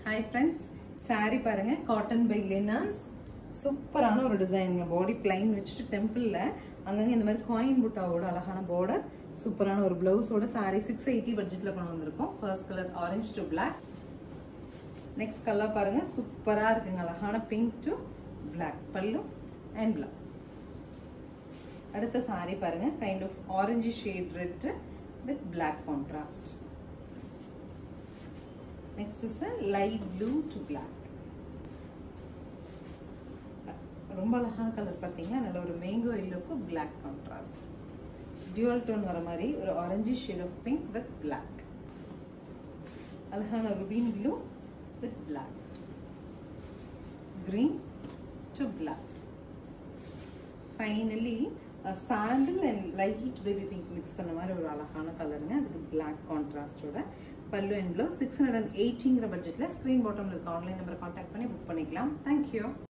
hi friends saree பாருங்க cotton by லினாஸ் சூப்பரான ஒரு டிசைனுங்க பாடி பிளைன் வச்சுட்டு டெம்பிளில் அங்கங்கே இந்த மாதிரி காயின் புட்டாவோட அழகான பார்டர் சூப்பரான ஒரு பிளவுஸோட saree சிக்ஸ் எயிட்டி பட்ஜெட்டில் கொண்டு வந்திருக்கோம் first colour orange to black next colour பாருங்க சூப்பரா இருக்குங்க அழகான pink to black pallu and blouse அடுத்த saree பாருங்க kind of orange shade red with black contrast next is light blue to black ரொம்ப அழகான கலர் பார்த்தீங்கன்னா நல்ல ஒரு மேங்கோ எல்லோக்கு black கான்ட்ராஸ்ட் டியூவல் டோன் வர மாதிரி ஒரு orange shade of pink with black அழகான rubine blue with black green to black finally sandal and light baby pink mix பண்ண மாதிரி ஒரு அழகான கலருங்க அதுக்கு பிளாக் கான்ட்ராஸ்டோட pallu and blouse six hundred and எயிட்டிங்கிற பட்ஜெட்டில் ஸ்க்ரீன் பாட்டமில் இருக்க ஆன்லைன் நம்பரை காண்டாக்ட் பண்ணி புக் பண்ணிக்கலாம் தேங்க்யூ